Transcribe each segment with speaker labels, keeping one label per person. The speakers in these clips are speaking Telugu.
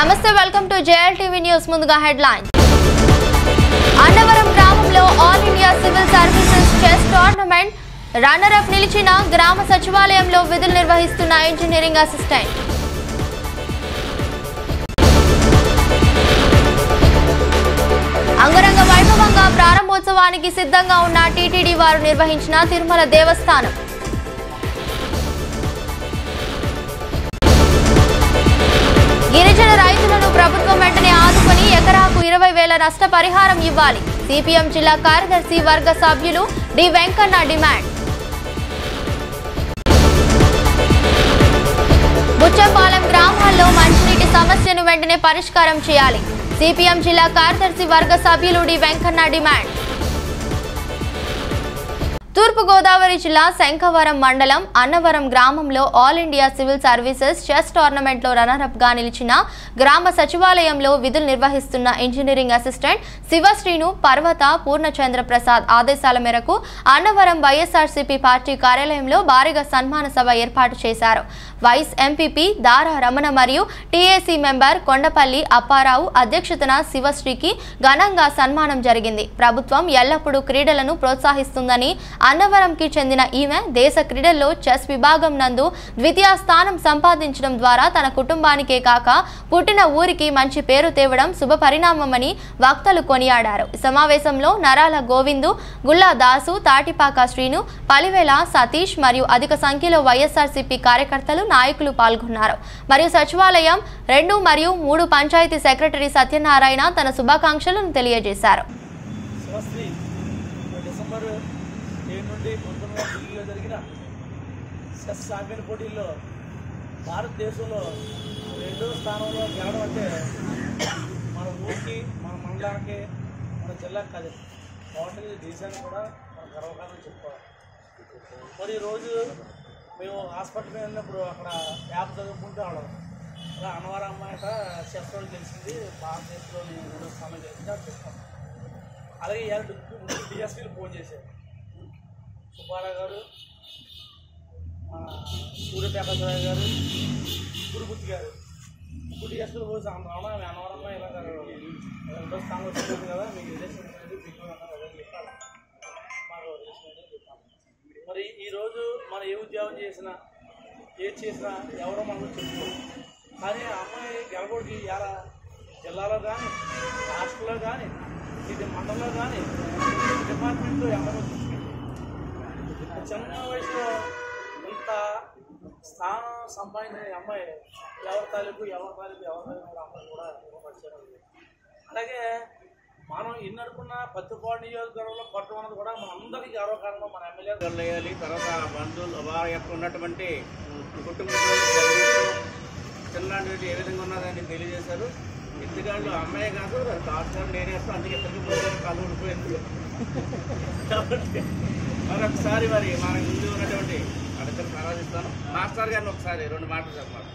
Speaker 1: నమస్తే welcome to JL TV news ముందుగా హెడ్లైన్ అన్నవరం గ్రామంలో all India civil services chess tournament runner up నిలిచిన గ్రామ సచివాలయంలో విధులు నిర్వహిస్తున్న ఇంజనీరింగ్ అసిస్టెంట్ అంగరంగ వైభవంగా ప్రారంభోత్సవానికి సిద్ధంగా ఉన్న టీటీడీ వారు నిర్వహించిన తిరుమల దేవస్థానం గిరిజన రైతులను ప్రభుత్వం వెంటనే ఆదుకొని ఎకరాకు ఇరవై వేల నష్టపరిహారం ఇవ్వాలి సిపిఎం జిల్లా కార్యదర్శి వర్గ సభ్యులు డి వెంకన్న డిమాండ్ బుచ్చపాలెం గ్రామాల్లో మంచినీటి సమస్యను వెంటనే పరిష్కారం చేయాలి సిపిఎం జిల్లా కార్యదర్శి వర్గ సభ్యులు డి వెంకన్న డిమాండ్ తూర్పుగోదావరి జిల్లా శంఖవరం మండలం అన్నవరం గ్రామంలో all India civil services chess టోర్నమెంట్లో రన్నరప్ గా నిలిచిన గ్రామ సచివాలయంలో విధులు నిర్వహిస్తున్న ఇంజనీరింగ్ అసిస్టెంట్ శివశ్రీను పర్వత పూర్ణచంద్ర ప్రసాద్ ఆదేశాల మేరకు అన్నవరం వైఎస్ఆర్సీపీ పార్టీ కార్యాలయంలో భారీగా సన్మాన సభ ఏర్పాటు చేశారు వైస్ ఎంపీపీ దారా రమణ మరియు టీఏసీ మెంబర్ కొండపల్లి అప్పారావు అధ్యక్షతన శివశ్రీకి ఘనంగా సన్మానం జరిగింది ప్రభుత్వం ఎల్లప్పుడూ క్రీడలను ప్రోత్సహిస్తుందని అన్నవరంకి చెందిన ఈమె దేశ క్రీడల్లో చెస్ విభాగం నందు ద్వితీయ స్థానం సంపాదించడం ద్వారా తన కుటుంబానికే కాక పుట్టిన ఊరికి మంచి పేరు తేవడం శుభ పరిణామమని వక్తలు కొనియాడారు ఈ సమావేశంలో నరాల గోవిందు గుల్లా దాసు తాటిపాక శ్రీను పలివేల సతీష్ మరియు అధిక సంఖ్యలో వైఎస్ఆర్సీపీ కార్యకర్తలు నాయకులు పాల్గొన్నారు మరియు సచివాలయం రెండు మరియు మూడు పంచాయతీ సెక్రటరీ సత్యనారాయణ తన శుభాకాంక్షలను తెలియజేశారు
Speaker 2: శివశ్రీ డిసెంబర్ ఏడు నుండి పంతొమ్మిది వందల ఢిల్లీలో జరిగిన చెస్ ఛాంపియన్ పోటీల్లో భారతదేశంలో రెండో స్థానంలో గెలవడం అంటే మన ఊరికి మన మండలానికి మన జిల్లాకి కాదు టోటల్ దేశానికి కూడా మన గర్వకారణం చెప్పుకోవాలి మరి ఈరోజు మేము హాస్పిటల్కి వెళ్ళినప్పుడు అక్కడ యాప్ చదువుకుంటూ వాళ్ళం అలా అన్నవరం అమ్మాయి చెస్ వాళ్ళు తెలిసింది భారతదేశంలోని రెండో స్థానం గెలిచింది అది చెప్తాం అలాగే ఇవాళ డిఎస్పీలు ఫోన్ చేశారు సుబ్బారావు గారు ఆ, సూర్యప్రకాశరావు గారు గురుగుత్తి గారు ఇప్పుడు డిఎస్పీలు పోయి రావడం అనవరమ్మ ఇలా రెండో స్థానం వచ్చింది కదా మీకు రిలేషన్ అనేది మీకు అన్నారు కదా అని చెప్పాలి మాకు రిలేషన్ అనేది చెప్పాలి మరి ఈరోజు మనం ఏ ఉద్యోగం చేసినా ఏది చేసినా ఎవరో మనకు చెప్పుకోరు కానీ ఆ అమ్మాయి గెలబడికి ఇలా జిల్లాలో కానీ రాష్ట్రంలో కానీ ఇది మండలంలో కానీ డిపార్ట్మెంట్లో ఎవరో చిన్న వయసులో ఇంత స్థానం సంపాదించిన ఈ అమ్మాయి ఎవరి తాలూకు ఎవరి తాలూకు ఎవరి తాలూకు అమ్మాయి కూడా ఇవ్వబడిచారు అలాగే మనం ఎన్ని అనుకున్న పత్తిపాడు నియోజకవర్గంలో పట్టడం అన్నది కూడా మన అందరికీ గర్వకారణం మన ఎమ్మెల్యే
Speaker 3: వేయాలి తర్వాత బంధువులు వారి యొక్క ఉన్నటువంటి కుటుంబ సభ్యులు, చిన్నలాంటివి ఏ విధంగా ఉన్నదని తెలియజేశారు ఇంటికాళ్ళు అమ్మాయి కాదు డాక్టర్ నేనేస్తాను అందుకే ఇద్దరికి పోతే కాలు ఊడిపోయింది కాబట్టి మరొకసారి మరి మన ముందు ఉన్నటువంటి అడిగిన ప్రారంభిస్తాను మాస్టర్ గారిని ఒకసారి రెండు మాటలు చెప్పాలి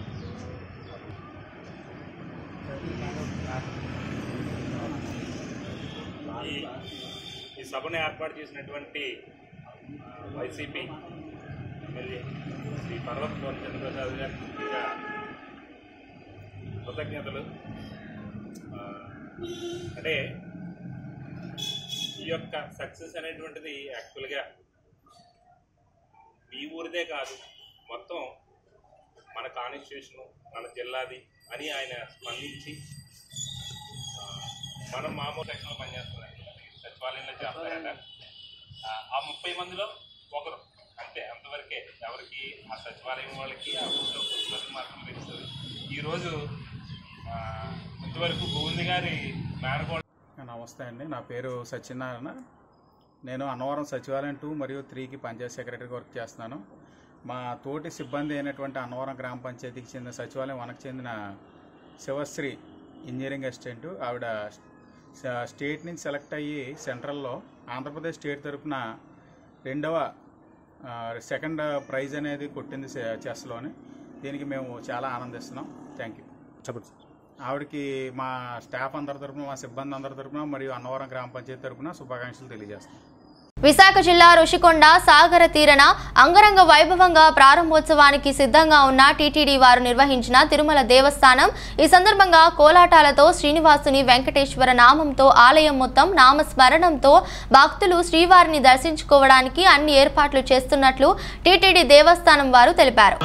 Speaker 4: ఈ ఈ సభను ఏర్పాటు చేసినటువంటి ఆ, వైసీపీ ఎమ్మెల్యే శ్రీ పర్వత్ గౌరవ చంద్రప్రసాద్ గారికి ముఖ్యంగా కృతజ్ఞతలు ఆ, అంటే ఈ యొక్క సక్సెస్ అనేటువంటిది యాక్చువల్గా మీ ఊరిదే కాదు మొత్తం మన కాన్స్టిట్యూషను మన జిల్లాది అని ఆయన స్పందించి ఆ, మనం మామూలు సెక్షన్లో పనిచేస్తున్నాం సచివాలయంలో చేస్తారంట ఆ, ఆ ముప్పై మందిలో ఒకరు అంతే అంతవరకే ఎవరికి ఆ సచివాలయం వాళ్ళకి ఆ ఊళ్ళో కొంతమంది మాత్రం తెలుస్తుంది ఈరోజు ఆ, ఇంతవరకు గోవింద్ గారి మేనకోడ
Speaker 5: నమస్తే అండి నా పేరు సత్యనారాయణ నేను అన్నవరం సచివాలయం టూ మరియు త్రీకి పంచాయత్ సెక్రటరీగా వర్క్ చేస్తున్నాను మా తోటి సిబ్బంది అయినటువంటి అన్నవరం గ్రామ పంచాయతీకి చెందిన సచివాలయం వనకు చెందిన శివశ్రీ ఇంజనీరింగ్ అసిస్టెంట్ ఆవిడ స- స్టేట్ నుంచి సెలెక్ట్ అయ్యి సెంట్రల్లో ఆంధ్రప్రదేశ్ స్టేట్ తరపున రెండవ ఆ, సెకండ్ ప్రైజ్ అనేది కొట్టింది చె- చెస్లోని దీనికి మేము చాలా ఆనందిస్తున్నాం థ్యాంక్ యూ
Speaker 4: చెప్పండి
Speaker 5: ఆవిడకి మా స్టాఫ్ అందరి తరపున మా సిబ్బంది అందరి తరపున మరియు అన్నవరం గ్రామ పంచాయతీ తరపున శుభాకాంక్షలు తెలియజేస్తాం
Speaker 1: విశాఖ జిల్లా రుషికొండ సాగర తీరన అంగరంగ వైభవంగా ప్రారంభోత్సవానికి సిద్ధంగా ఉన్న టీటీడీ వారు నిర్వహించిన తిరుమల దేవస్థానం ఈ సందర్భంగా కోలాటాలతో శ్రీనివాసుని వెంకటేశ్వర నామంతో ఆలయం మొత్తం నామస్మరణంతో భక్తులు శ్రీవారిని దర్శించుకోవడానికి అన్ని ఏర్పాట్లు చేస్తున్నట్లు టీటీడీ దేవస్థానం వారు తెలిపారు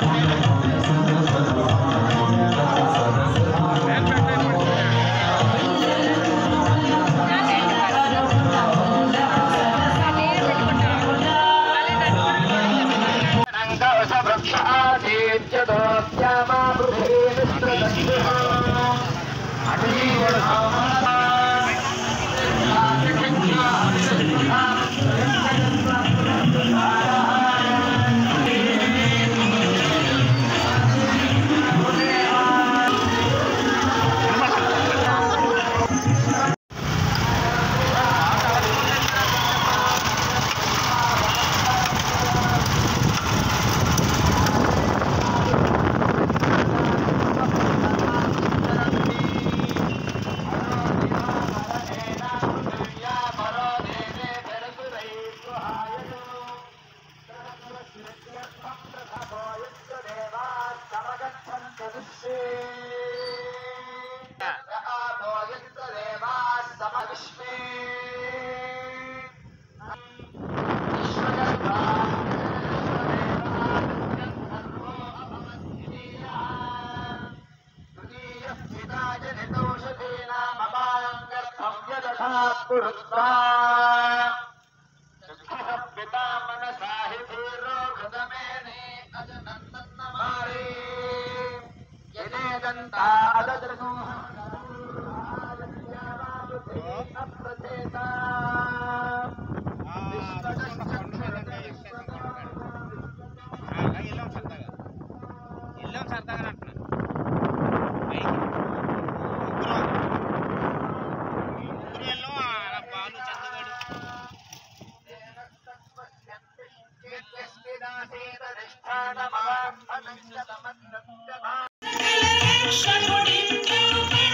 Speaker 6: Thank you.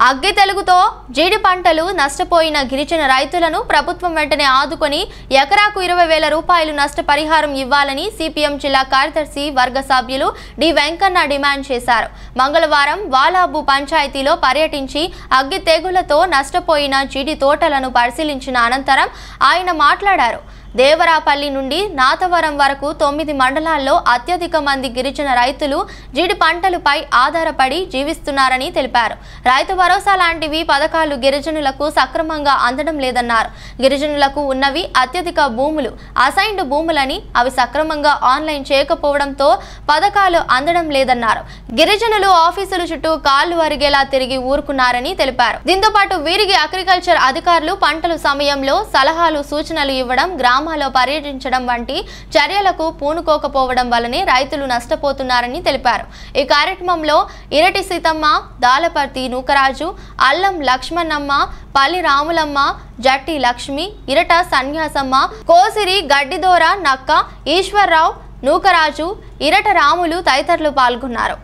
Speaker 1: అగ్గి తెలుగుతో జీడి పంటలు నష్టపోయిన గిరిజన రైతులను ప్రభుత్వం వెంటనే ఆదుకొని ఎకరాకు ఇరవై వేల రూపాయలు నష్టపరిహారం ఇవ్వాలని సిపిఎం జిల్లా కార్యదర్శి వర్గ సభ్యులు డి వెంకన్న డిమాండ్ చేశారు మంగళవారం వాలాబు పంచాయతీలో పర్యటించి అగ్గి తెగులతో నష్టపోయిన జీడి తోటలను పరిశీలించిన అనంతరం ఆయన మాట్లాడారు దేవరాపల్లి నుండి నాతవరం వరకు తొమ్మిది మండలాల్లో అత్యధిక మంది గిరిజన రైతులు జీడి పంటలపై ఆధారపడి జీవిస్తున్నారని తెలిపారు రైతు భరోసా లాంటివి పథకాలు గిరిజనులకు సక్రమంగా అందడం లేదన్నారు గిరిజనులకు ఉన్నవి అత్యధిక భూములు అసైన్డ్ భూములని అవి సక్రమంగా ఆన్లైన్ చేయకపోవడంతో పథకాలు అందడం లేదన్నారు గిరిజనులు ఆఫీసుల చుట్టూ కాళ్లు అరిగేలా తిరిగి ఊరుకున్నారని తెలిపారు దీంతో పాటు వీరికి అగ్రికల్చర్ అధికారులు పంటల సమయంలో సలహాలు సూచనలు ఇవ్వడం గ్రామాల్లో పర్యటించడం వంటి చర్యలకు పూనుకోకపోవడం వల్లనే రైతులు నష్టపోతున్నారని తెలిపారు ఈ కార్యక్రమంలో ఇరటి సీతమ్మ దాలపర్తి నూకరాజు అల్లం లక్ష్మణమ్మ పల్లి రాములమ్మ జట్టి లక్ష్మి ఇరట సన్యాసమ్మ కోసిరి గడ్డిదోర నక్క ఈశ్వర్రావు నూకరాజు ఇరట రాములు తదితరులు పాల్గొన్నారు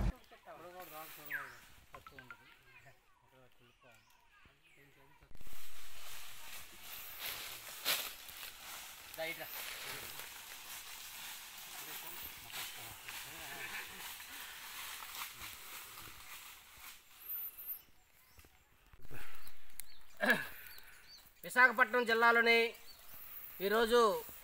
Speaker 6: విశాఖపట్నం జిల్లాలోని ఈరోజు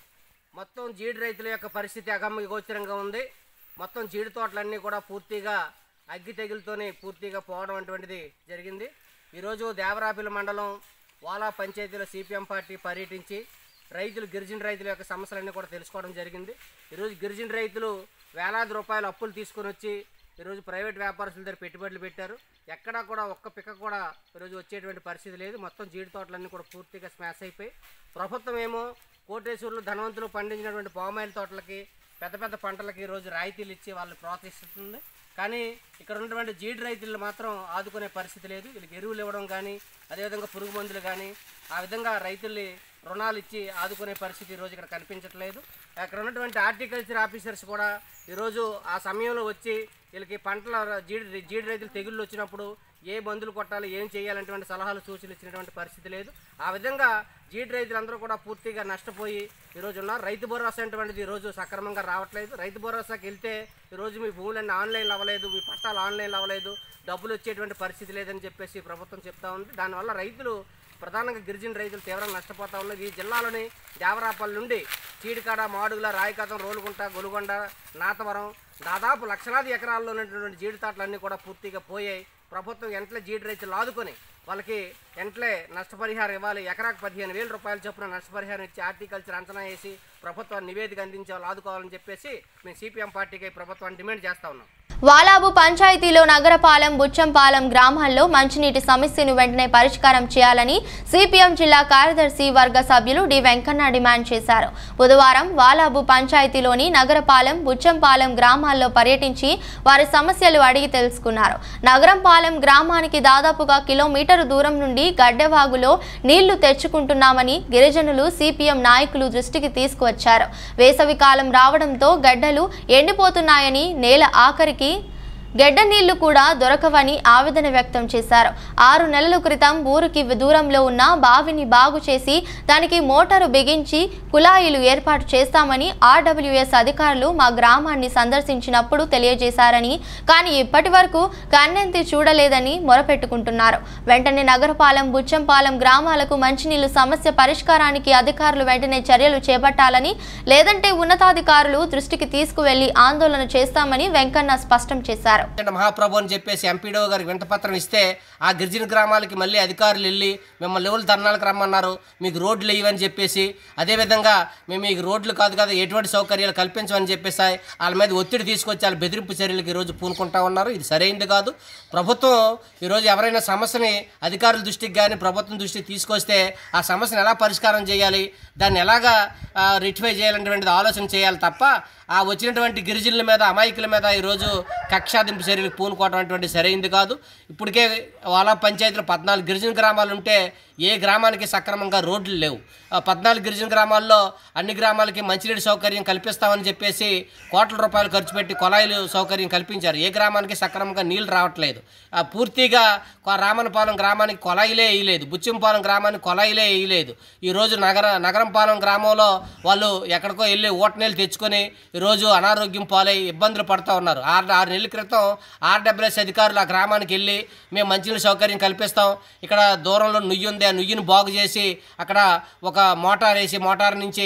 Speaker 6: మొత్తం జీడి రైతుల యొక్క పరిస్థితి అగమ్య గోచరంగా ఉంది మొత్తం జీడి తోటలన్నీ కూడా పూర్తిగా అగ్గి తెగులతోనే పూర్తిగా పోవడం అటువంటిది జరిగింది ఈరోజు దేవరాపిల మండలం వాలా పంచాయతీలో సిపిఎం పార్టీ పర్యటించి రైతులు గిరిజన రైతుల యొక్క సమస్యలన్నీ కూడా తెలుసుకోవడం జరిగింది ఈరోజు గిరిజన రైతులు వేలాది రూపాయల అప్పులు తీసుకొని వచ్చి ఈరోజు ప్రైవేట్ వ్యాపారస్తుల దగ్గర పెట్టుబడులు పెట్టారు ఎక్కడా కూడా ఒక్క పిక్క కూడా ఈరోజు వచ్చేటువంటి పరిస్థితి లేదు మొత్తం జీడి తోటలన్నీ కూడా పూర్తిగా స్మాష్ అయిపోయి ప్రభుత్వం ఏమో కోటేశ్వర్లు ధనవంతులు పండించినటువంటి పామాయిల్ తోటలకి పెద్ద పెద్ద పంటలకి ఈరోజు రాయితీలు ఇచ్చి వాళ్ళు ప్రోత్సహిస్తుంది కానీ ఇక్కడ ఉన్నటువంటి జీడి రైతులు మాత్రం ఆదుకునే పరిస్థితి లేదు వీళ్ళకి ఎరువులు ఇవ్వడం కానీ అదేవిధంగా పురుగు మందులు కానీ ఆ విధంగా రైతుల్ని రుణాలు ఇచ్చి ఆదుకునే పరిస్థితి ఈరోజు ఇక్కడ కనిపించట్లేదు అక్కడ ఉన్నటువంటి హార్టికల్చర్ ఆఫీసర్స్ కూడా ఈరోజు ఆ సమయంలో వచ్చి వీళ్ళకి పంటల జీడి జీడి రైతులు తెగుళ్ళు వచ్చినప్పుడు ఏ మందులు కొట్టాలి ఏం చేయాలనేటువంటి సలహాలు సూచనలు ఇచ్చినటువంటి పరిస్థితి లేదు ఆ విధంగా జీడి రైతులందరూ కూడా పూర్తిగా నష్టపోయి ఈరోజు ఉన్నారు రైతు భరోసా అనేటువంటిది ఈరోజు సక్రమంగా రావట్లేదు రైతు భరోసాకి వెళ్తే ఈరోజు మీ భూములన్నీ ఆన్లైన్లో అవ్వలేదు మీ పట్టాలు ఆన్లైన్లో అవ్వలేదు డబ్బులు వచ్చేటువంటి పరిస్థితి లేదని చెప్పేసి ప్రభుత్వం చెప్తా ఉంది దానివల్ల రైతులు ప్రధానంగా గిరిజన రైతులు తీవ్రంగా నష్టపోతా ఉన్నారు ఈ జిల్లాలోని దేవరాపల్లి నుండి చీడికాడ మాడుగుల రాయకాతం రోలుగుంట గొలుగొండ నాతవరం దాదాపు లక్షలాది ఎకరాల్లో ఉన్నటువంటి జీడి తోటలన్నీ కూడా పూర్తిగా పోయాయి ప్రభుత్వం ఎంట్లే జీడి రైతులు ఆదుకొని వాళ్ళకి ఎంట్లే నష్టపరిహారం ఇవ్వాలి ఎకరాకు పదిహేను వేల రూపాయల చొప్పున నష్టపరిహారం ఇచ్చి హార్టికల్చర్ అంచనా వేసి ప్రభుత్వాన్ని నివేదిక అందించే వాళ్ళు ఆదుకోవాలని చెప్పేసి మేము సిపిఎం పార్టీకి ప్రభుత్వాన్ని డిమాండ్ చేస్తా ఉన్నాం
Speaker 1: వాలాబు పంచాయతీలో నగరపాలెం బుచ్చంపాలెం గ్రామాల్లో మంచినీటి సమస్యను వెంటనే పరిష్కారం చేయాలని సిపిఎం జిల్లా కార్యదర్శి వర్గ సభ్యులు డి వెంకన్న డిమాండ్ చేశారు బుధవారం వాలాబు పంచాయతీలోని నగరపాలెం బుచ్చంపాలెం గ్రామాల్లో పర్యటించి వారి సమస్యలు అడిగి తెలుసుకున్నారు నగరంపాలెం గ్రామానికి దాదాపుగా కిలోమీటరు దూరం నుండి గడ్డెవాగులో నీళ్లు తెచ్చుకుంటున్నామని గిరిజనులు సిపిఎం నాయకులు దృష్టికి తీసుకువచ్చారు వేసవి కాలం రావడంతో గడ్డలు ఎండిపోతున్నాయని నేల ఆఖరికి గెడ్డ నీళ్లు కూడా దొరకవని ఆవేదన వ్యక్తం చేశారు ఆరు నెలల క్రితం ఊరికి దూరంలో ఉన్న బావిని బాగు చేసి దానికి మోటారు బిగించి కుళాయిలు ఏర్పాటు చేస్తామని ఆర్డబ్ల్యూఎస్ అధికారులు మా గ్రామాన్ని సందర్శించినప్పుడు తెలియజేశారని కానీ ఇప్పటి వరకు కన్నెంతి చూడలేదని మొరపెట్టుకుంటున్నారు వెంటనే నగరపాలెం బుచ్చంపాలెం గ్రామాలకు మంచినీళ్లు సమస్య పరిష్కారానికి అధికారులు వెంటనే చర్యలు చేపట్టాలని లేదంటే ఉన్నతాధికారులు దృష్టికి తీసుకువెళ్లి ఆందోళన చేస్తామని వెంకన్న స్పష్టం చేశారు
Speaker 6: అంటే మహాప్రభు అని చెప్పేసి ఎంపీడో గారికి వింతపత్రం ఇస్తే ఆ గిరిజన గ్రామాలకి మళ్ళీ అధికారులు వెళ్ళి మిమ్మల్ని లెవెల్ ధర్నాలకు రమ్మన్నారు మీకు రోడ్లు ఇవ్వని చెప్పేసి అదేవిధంగా మేము మీకు రోడ్లు కాదు కదా ఎటువంటి సౌకర్యాలు కల్పించమని చెప్పేసి వాళ్ళ మీద ఒత్తిడి తీసుకొచ్చి వాళ్ళ బెదిరింపు చర్యలకు ఈరోజు పూనుకుంటా ఉన్నారు ఇది సరైనది కాదు ప్రభుత్వం ఈరోజు ఎవరైనా సమస్యని అధికారుల దృష్టికి కానీ ప్రభుత్వం దృష్టికి తీసుకొస్తే ఆ సమస్యను ఎలా పరిష్కారం చేయాలి దాన్ని ఎలాగా రిటిఫై చేయాలనేటువంటిది ఆలోచన చేయాలి తప్ప ఆ వచ్చినటువంటి గిరిజనుల మీద అమాయకుల మీద ఈరోజు కక్ష సాధింపు చర్యలకు పూనుకోవడం అటువంటి సరైంది కాదు ఇప్పటికే వాలా పంచాయతీలో పద్నాలుగు గిరిజన గ్రామాలు ఉంటే ఏ గ్రామానికి సక్రమంగా రోడ్లు లేవు ఆ పద్నాలుగు గిరిజన గ్రామాల్లో అన్ని గ్రామాలకి మంచినీటి సౌకర్యం కల్పిస్తామని చెప్పేసి కోట్ల రూపాయలు ఖర్చు పెట్టి కొలాయిలు సౌకర్యం కల్పించారు ఏ గ్రామానికి సక్రమంగా నీళ్లు రావట్లేదు ఆ పూర్తిగా కొ- రామనపాలెం గ్రామానికి కొలాయిలే వేయలేదు బుచ్చింపాలెం గ్రామానికి కొలాయిలే వేయలేదు ఈరోజు నగర నగరంపాలెం గ్రామంలో వాళ్ళు ఎక్కడికో వెళ్ళి ఓట నీళ్ళు తెచ్చుకొని ఈరోజు అనారోగ్యం పాలై ఇబ్బందులు పడుతూ ఉన్నారు ఆరు ఆరు నెలల క్రితం ఆర్డబ్ల్యూఎస్ అధికారులు ఆ గ్రామానికి వెళ్ళి మేము మంచినీళ్ళ సౌకర్యం కల్పిస్తాం ఇక్కడ దూరంలో నుయ్యి ఉంది ఆ నుయ్యిని బాగు చేసి అక్కడ ఒక మోటార్ వేసి మోటార్ నుంచి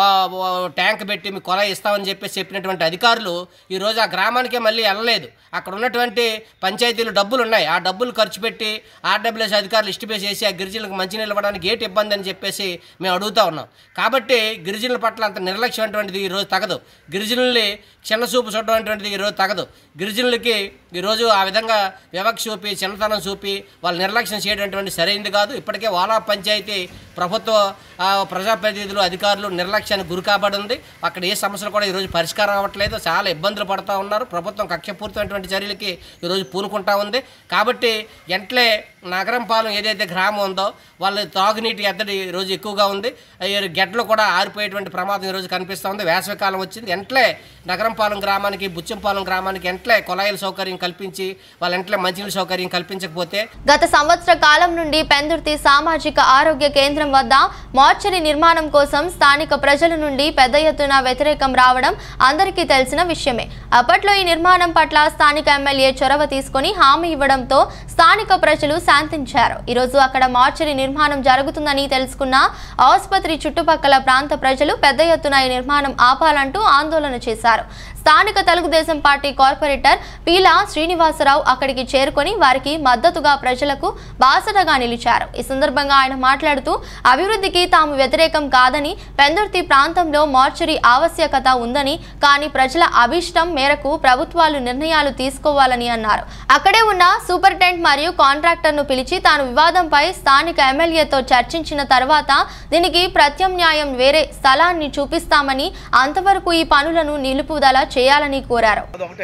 Speaker 6: పా- ట్యాంక్ పెట్టి మీకు కొల ఇస్తామని చెప్పేసి చెప్పినటువంటి అధికారులు ఈరోజు ఆ గ్రామానికే మళ్ళీ వెళ్ళలేదు అక్కడ ఉన్నటువంటి పంచాయతీలు డబ్బులు ఉన్నాయి ఆ డబ్బులు ఖర్చు పెట్టి ఆర్డబ్ల్యూఎస్ అధికారులు ఇష్టపేసి చేసి ఆ గిరిజనులకు మంచినీళ్ళు ఇవ్వడానికి ఏంటి ఇబ్బంది అని చెప్పేసి మేము అడుగుతా ఉన్నాం కాబట్టి గిరిజనుల పట్ల అంత నిర్లక్ష్యం అటువంటిది ఈరోజు తగదు గిరిజనుల్ని చిన్న చూపు చూడడం అటువంటిది ఈరోజు తగదు గిరిజనులకి ఈరోజు ఆ విధంగా వివక్ష చూపి చిన్నతనం చూపి వాళ్ళు నిర్లక్ష్యం చేయడం అటువంటి సరైంది కాదు ఇప్పటికే వాలా పంచాయతీ ప్రభుత్వ ఆ, ప్రజాప్రతినిధులు అధికారులు నిర్లక్ష్యానికి గురి కాబడి ఉంది అక్కడ ఏ సమస్యలు కూడా ఈరోజు పరిష్కారం అవ్వట్లేదు చాలా ఇబ్బందులు పడుతూ ఉన్నారు ప్రభుత్వం కక్షపూరితమైనటువంటి చర్యలకి ఈరోజు పూనుకుంటా ఉంది కాబట్టి ఎంట్లే నగరం పాలెం ఏదైతే గ్రామం ఉందో వాళ్ళ తాగునీటి ఎద్దడి ఈరోజు ఎక్కువగా ఉంది ఈ గెడ్లు కూడా ఆరిపోయేటువంటి ప్రమాదం ఈరోజు కనిపిస్తూ ఉంది వేసవికాలం వచ్చింది ఎంట్లే నగరంపాలెం గ్రామానికి బుచ్చంపాలెం గ్రామానికి ఎంట్లే కొలాయిల సౌకర్యం కల్పించి వాళ్ళ ఎంట్లే మంచినీళ్ళ సౌకర్యం కల్పించకపోతే
Speaker 1: గత సంవత్సర కాలం నుండి పెందుర్తి సామాజిక ఆరోగ్య కేంద్రం వద్ద మార్చరీ నిర్మాణం కోసం స్థానిక ప్రజల నుండి పెద్ద ఎత్తున వ్యతిరేకం రావడం అందరికీ తెలిసిన విషయమే అప్పట్లో ఈ నిర్మాణం పట్ల స్థానిక ఎమ్మెల్యే చొరవ తీసుకొని హామీ ఇవ్వడంతో స్థానిక ప్రజలు శాంతించారు ఈరోజు అక్కడ మార్చరీ నిర్మాణం జరుగుతుందని తెలుసుకున్న ఆసుపత్రి చుట్టుపక్కల ప్రాంత ప్రజలు పెద్ద ఎత్తున ఈ నిర్మాణం ఆపాలంటూ ఆందోళన చేశారు స్థానిక తెలుగుదేశం పార్టీ కార్పొరేటర్ పీలా శ్రీనివాసరావు అక్కడికి చేరుకొని వారికి మద్దతుగా ప్రజలకు బాసటగా నిలిచారు ఈ సందర్భంగా ఆయన మాట్లాడుతూ అభివృద్ధికి తాము వ్యతిరేకం కాదని పెందుర్తి ప్రాంతంలో మార్చరీ ఆవశ్యకత ఉందని కానీ ప్రజల అభిష్టం మేరకు ప్రభుత్వాలు నిర్ణయాలు తీసుకోవాలని అన్నారు అక్కడే ఉన్న సూపరింటెండెంట్ మరియు కాంట్రాక్టర్ను పిలిచి తాను వివాదంపై స్థానిక ఎమ్మెల్యేతో చర్చించిన తర్వాత దీనికి ప్రత్యామ్నాయం వేరే స్థలాన్ని చూపిస్తామని అంతవరకు ఈ పనులను నిలుపుదల చేయాలని కోరారు
Speaker 2: అదొకటే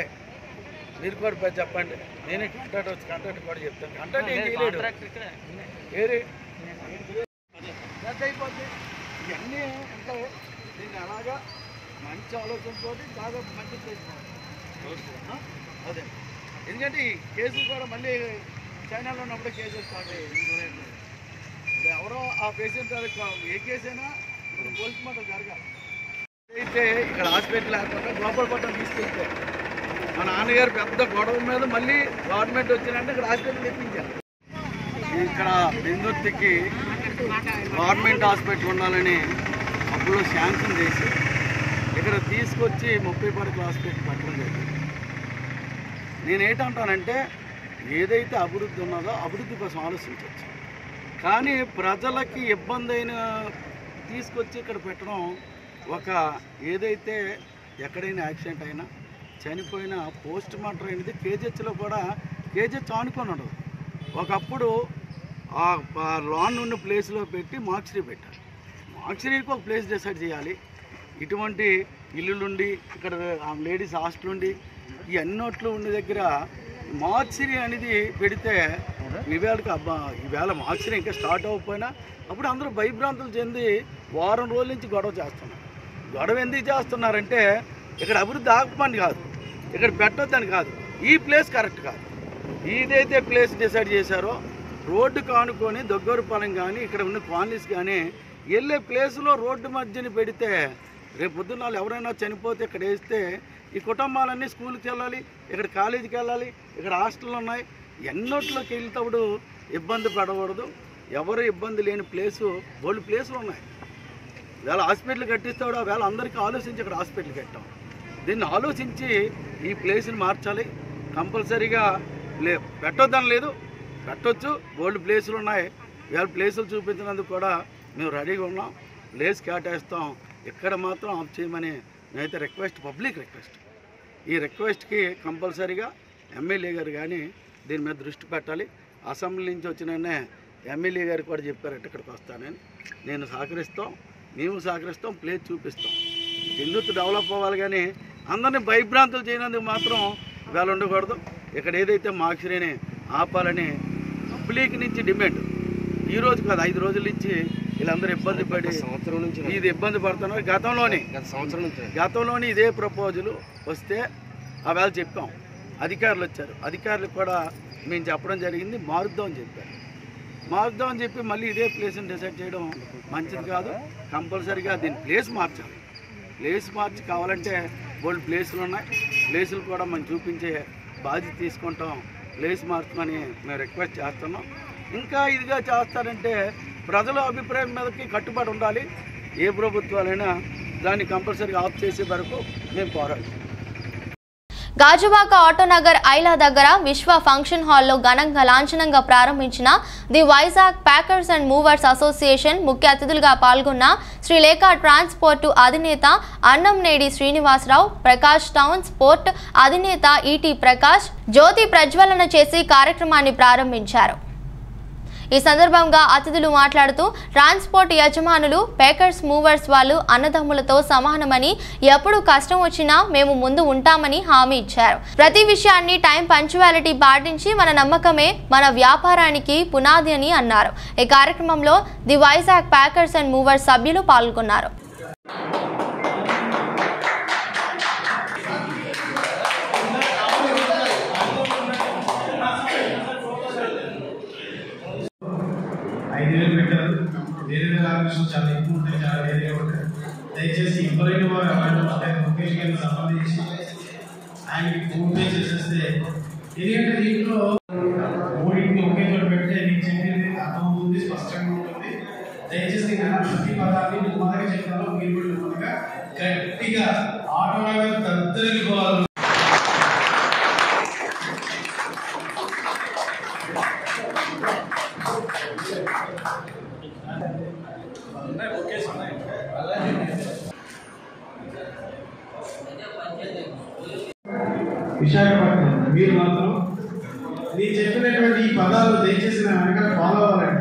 Speaker 2: మీరు కూడా పెద్ద చెప్పండి నేనే కాంట్రాక్ట్ వచ్చి కాంట్రాక్ట్ కూడా చెప్తాను కాంట్రాక్ట్ ఏం చేయలేడు ఏరి పెద్ద అయిపోద్ది ఇవన్నీ అంటే దీన్ని అలాగా మంచి ఆలోచనతో బాగా మంచి చేసుకోవాలి అదే ఎందుకంటే ఈ కేసులు కూడా మళ్ళీ చైనాలో ఉన్నప్పుడు కేసులు స్టార్ట్ అయ్యాయి ఇప్పుడు ఎవరో ఆ పేషెంట్ ఏ కేసు అయినా ఇప్పుడు పోలీస్ మాట జరగాలి అయితే ఇక్కడ హాస్పిటల్ లేకుండా గ్లోబల్ పట్టణం తీసుకెళ్తే మా నాన్నగారు పెద్ద గొడవ మీద మళ్ళీ గవర్నమెంట్ వచ్చినంటే ఇక్కడ హాస్పిటల్ తెప్పించారు ఇక్కడ బెందుర్తికి గవర్నమెంట్ హాస్పిటల్ ఉండాలని అప్పుడు శాంక్షన్ చేసి ఇక్కడ తీసుకొచ్చి ముప్పై పడకల హాస్పిటల్ పెట్టడం జరిగింది నేనేంటంటానంటే ఏదైతే అభివృద్ధి ఉన్నదో అభివృద్ధి కోసం ఆలోచించవచ్చు కానీ ప్రజలకి ఇబ్బంది అయిన తీసుకొచ్చి ఇక్కడ పెట్టడం ఒక ఏదైతే ఎక్కడైనా యాక్సిడెంట్ అయినా చనిపోయిన పోస్ట్ మార్టం అనేది కేజెచ్లో కూడా కేజెచ్ ఆనుకొని ఉండదు ఒకప్పుడు ఆ ఆ లాన్ ఉన్న ప్లేస్లో పెట్టి మార్క్సరీ పెట్టారు మార్క్సరీకి ఒక ప్లేస్ డిసైడ్ చేయాలి ఇటువంటి ఇల్లులుండి ఇక్కడ లేడీస్ హాస్టల్ ఉండి ఈ అన్నోట్లు ఉండే దగ్గర మార్క్సరీ అనేది పెడితే ఈవేళకి అబ్బా ఈవేళ మార్క్సరీ ఇంకా స్టార్ట్ అవ్వకపోయినా అప్పుడు అందరూ భయభ్రాంతులు చెంది వారం రోజుల నుంచి గొడవ చేస్తున్నారు గొడవ ఎందుకు చేస్తున్నారంటే ఇక్కడ అభివృద్ధి ఆగమని కాదు ఇక్కడ పెట్టొద్దని కాదు ఈ ప్లేస్ కరెక్ట్ కాదు ఏదైతే ప్లేస్ డిసైడ్ చేశారో రోడ్డు కానుకొని దొగ్గరపాలెం కానీ ఇక్కడ ఉన్న కాలనీస్ కానీ వెళ్ళే ప్లేస్లో రోడ్డు మధ్యని పెడితే రేపు పొద్దున్న వాళ్ళు ఎవరైనా చనిపోతే ఇక్కడ వేస్తే ఈ కుటుంబాలన్నీ స్కూల్కి వెళ్ళాలి ఇక్కడ కాలేజీకి వెళ్ళాలి ఇక్కడ హాస్టల్ ఉన్నాయి ఎన్నోట్లోకి వెళ్తప్పుడు ఇబ్బంది పడకూడదు ఎవరు ఇబ్బంది లేని ప్లేసు బోల్డ్ ప్లేసులు ఉన్నాయి వేళ హాస్పిటల్ కట్టిస్తాడు వేళ అందరికీ ఆలోచించి ఇక్కడ హాస్పిటల్ కట్టాం దీన్ని ఆలోచించి ఈ ప్లేస్ని మార్చాలి కంపల్సరీగా లే పెట్టొద్దని లేదు పెట్టొచ్చు బోల్డ్ ప్లేసులు ఉన్నాయి వేళ ప్లేసులు చూపించినందుకు కూడా మేము రెడీగా ఉన్నాం ప్లేస్ కేటాయిస్తాం ఇక్కడ మాత్రం ఆఫ్ చేయమని నేనైతే రిక్వెస్ట్ పబ్లిక్ రిక్వెస్ట్ ఈ రిక్వెస్ట్కి కంపల్సరీగా ఎమ్మెల్యే గారు కానీ దీని మీద దృష్టి పెట్టాలి అసెంబ్లీ నుంచి వచ్చిన ఎమ్మెల్యే గారు కూడా చెప్పారట ఇక్కడికి వస్తానని నేను సహకరిస్తాం మేము సహకరిస్తాం ప్లేస్ చూపిస్తాం హిందుత్వ డెవలప్ అవ్వాలి కానీ అందరినీ భయభ్రాంతులు చేయనందుకు మాత్రం
Speaker 7: ఇవాళ ఉండకూడదు ఇక్కడ ఏదైతే మాక్సిరీని ఆపాలని పబ్లిక్ నుంచి డిమాండ్ ఈ రోజు కాదు ఐదు రోజుల నుంచి వీళ్ళందరూ ఇబ్బంది పడి
Speaker 6: సంవత్సరం నుంచి
Speaker 7: ఇది ఇబ్బంది పడుతున్నారు గతంలోనే
Speaker 6: గత సంవత్సరం నుంచి
Speaker 7: గతంలోనే ఇదే ప్రపోజల్ వస్తే ఆ వేళ చెప్పాం అధికారులు వచ్చారు అధికారులకు కూడా మేము చెప్పడం జరిగింది మారుద్దాం అని చెప్పారు మారుద్దాం అని చెప్పి మళ్ళీ ఇదే ప్లేస్ని డిసైడ్ చేయడం మంచిది కాదు కంపల్సరీగా దీని ప్లేస్ మార్చాలి ప్లేస్ మార్చి కావాలంటే బోల్డ్ ప్లేసులు ఉన్నాయి ప్లేసులు కూడా మనం చూపించే బాధ్యత తీసుకుంటాం ప్లేస్ మార్చమని మేము రిక్వెస్ట్ చేస్తున్నాం ఇంకా ఇదిగా చేస్తారంటే ప్రజల అభిప్రాయం మీదకి కట్టుబడి ఉండాలి ఏ ప్రభుత్వాలైనా దాన్ని కంపల్సరీగా ఆఫ్ చేసే వరకు మేము పోరాడాలి
Speaker 1: గాజువాక ఆటోనగర్ ఐలా దగ్గర విశ్వ ఫంక్షన్ హాల్లో ఘనంగా లాంఛనంగా ప్రారంభించిన the Vizag Packers and Movers Association ముఖ్య అతిథులుగా పాల్గొన్న శ్రీలేఖ ట్రాన్స్పోర్టు అధినేత అన్నంనేడి శ్రీనివాసరావు ప్రకాష్ టౌన్ స్పోర్ట్ అధినేత ఈటీ ప్రకాష్ జ్యోతి ప్రజ్వలన చేసి కార్యక్రమాన్ని ప్రారంభించారు ఈ సందర్భంగా అతిథులు మాట్లాడుతూ ట్రాన్స్పోర్ట్ యజమానులు పేకర్స్ మూవర్స్ వాళ్ళు అన్నదమ్ములతో సమానమని ఎప్పుడు కష్టం వచ్చినా మేము ముందు ఉంటామని హామీ ఇచ్చారు ప్రతి విషయాన్ని టైం పంచువాలిటీ పాటించి మన నమ్మకమే మన వ్యాపారానికి పునాది అని అన్నారు ఈ కార్యక్రమంలో the Vizag Packers and Movers సభ్యులు పాల్గొన్నారు
Speaker 8: ఐదు వేలు పెట్టారు వేరే వేరే ఆఫీసులు చాలా ఎక్కువ ఉంటాయి చాలా వేరే ఉంటాయి దయచేసి ఎవరైనా వారు అలాంటి ఉంటే ముఖేష్ గారికి సంబంధించి ఆయనకి ఫోన్ పే చేసేస్తే ఎందుకంటే దీంట్లో మూడింటిని ఒకే చోట పెడితే నీకు చెప్పింది అర్థమవుతుంది స్పష్టంగా ఉంటుంది దయచేసి నేను అన్న ప్రతి పదాన్ని నెమ్మదిగా చెప్తాను మీరు కూడా నెమ్మదిగా గట్టిగా ఆటోలాగా దద్దరిల్లిపోవాలి విశాఖపట్నం మీరు మాత్రం నేను చెప్పినటువంటి ఈ పదాలు దయచేసి నా వెనకాల ఫాలో అవ్వాలండి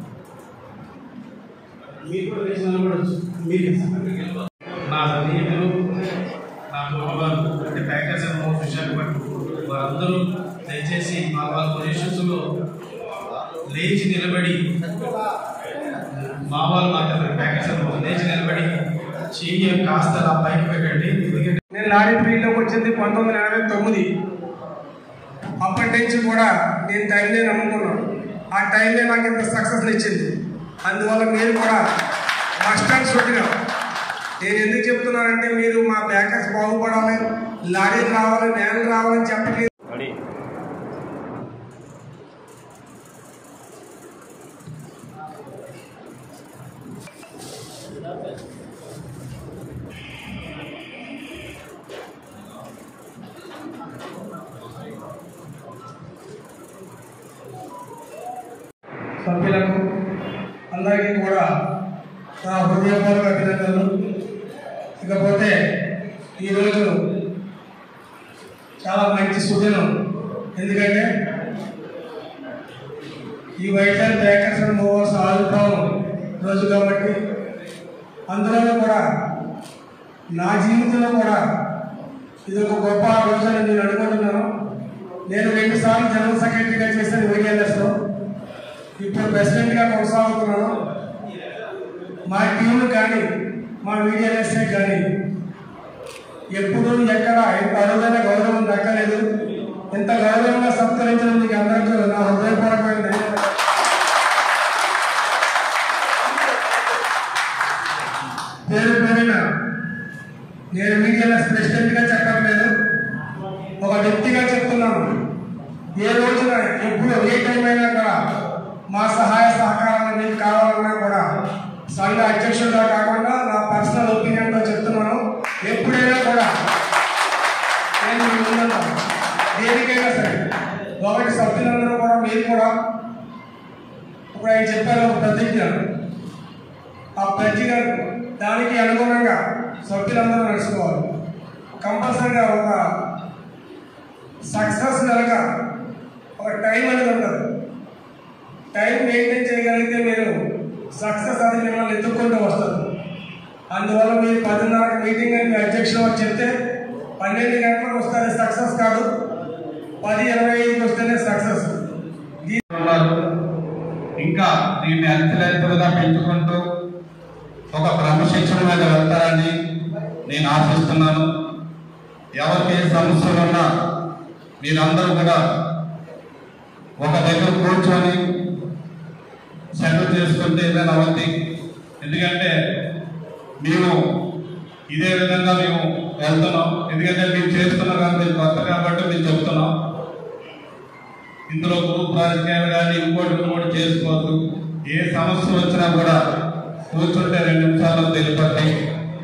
Speaker 8: మీరు కూడా తెలిసి నిలబడచ్చు మీరు నా స్నేహితులు నా కుటుంబాలు అంటే ప్యాకేజ్ అండ్ విశాఖపట్నం వారందరూ దయచేసి మా వాళ్ళ పొజిషన్స్లో లేచి నిలబడి మా వాళ్ళు మాత్రం ప్యాకేజ్ అండ్ లేచి నిలబడి చెయ్యి కాస్త అలా పైకి పెట్టండి ఎందుకంటే
Speaker 9: నేను లారీ ఫీల్డ్లోకి వచ్చింది పంతొమ్మిది వందల ఎనభై తొమ్మిది అప్పటి నుంచి కూడా నేను టైంనే నమ్ముకున్నాను ఆ టైంనే నాకు ఇంత సక్సెస్ ఇచ్చింది అందువల్ల మీరు కూడా మస్ట్ అండ్ షుడ్గా నేను ఎందుకు చెప్తున్నానంటే మీరు మా బ్యాకర్స్ బాగుపడాలి లారీలు రావాలి వ్యాన్లు రావాలని చెప్పట్లేదు సభ్యులకు అందరికీ కూడా నా హృదయపూర్వక అభినందనలు ఇకపోతే ఈరోజు చాలా మంచి సుదినం ఎందుకంటే ఈ వైజాగ్ బ్యాకర్స్ అండ్ మూవర్స్ ఆవిర్భావం రోజు కాబట్టి అందులోనూ కూడా నా జీవితంలో కూడా ఇది ఒక గొప్ప రోజు అని నేను అనుకుంటున్నాను నేను రెండుసార్లు జనరల్ సెక్రటరీగా చేశాను వైఎల్ఎస్లో ఇప్పుడు ప్రెసిడెంట్గా కొనసాగుతున్నాను మా టీం కానీ మా మీడియాలెస్ఏ కానీ ఎప్పుడు ఎక్కడ ఎంత అరుదైన గౌరవం దక్కలేదు ఎంత గౌరవంగా సత్కరించడం మీకు అందరికీ నా హృదయపూర్వకమైన ధన్యవాదాలు. పేరు పేరున నేను మీడియాలెస్ ప్రెసిడెంట్గా చెప్పట్లేదు ఒక వ్యక్తిగా చెప్తున్నాను ఏ రోజున ఎప్పుడు ఏ టైం అయినా కూడా మా సహాయ సహకారాలు మీకు కావాలన్నా కూడా సంఘ అధ్యక్షుడిగా కాకుండా నా పర్సనల్ ఒపీనియన్తో చెప్తున్నాను ఎప్పుడైనా కూడా నేను మీ ముందున్నాను దేనికైనా సరే ఒకటి సభ్యులందరూ కూడా మీరు కూడా ఇప్పుడు ఆయన చెప్పారు ఒక ప్రతిజ్ఞ ఆ ప్రతిజ్ఞ దానికి అనుగుణంగా సభ్యులందరూ నడుచుకోవాలి కంపల్సరీగా ఒక సక్సెస్ కనుక ఒక టైం అనేది ఉంటుంది టైం మెయింటైన్ చేయగలిగితే మీరు సక్సెస్ అది మిమ్మల్ని ఎత్తుక్కుంటూ వస్తుంది అందువల్ల మీరు పదిన్నర మీటింగ్ అని మీ అధ్యక్షులు వారు చెప్తే పన్నెండు గంటలకు వస్తే అది సక్సెస్ కాదు పది ఇరవై ఐదుకి వస్తేనే సక్సెస్
Speaker 8: ఉన్నారు ఇంకా దీన్ని అంచెలంచెలుగా పెంచుకుంటూ ఒక క్రమశిక్షణ మీద వెళ్తారని నేను ఆశిస్తున్నాను ఎవరికి ఏ సమస్యలు ఉన్నా మీరందరూ కూడా ఒక దగ్గర కూర్చొని సెటిల్ చేసుకుంటే ఏదైనా అవుద్ది ఎందుకంటే మేము ఇదే విధంగా మేము వెళ్తున్నాం ఎందుకంటే మేము చేస్తున్నాం కాబట్టి కొత్త కాబట్టి మేము చెప్తున్నాం ఇందులో గ్రూప్ రాజకీయాలు కానీ ఇంకోటి ఇంకోటి చేసుకోవద్దు ఏ సమస్య వచ్చినా కూడా కూర్చుంటే రెండు నిమిషాల్లో తెలిపండి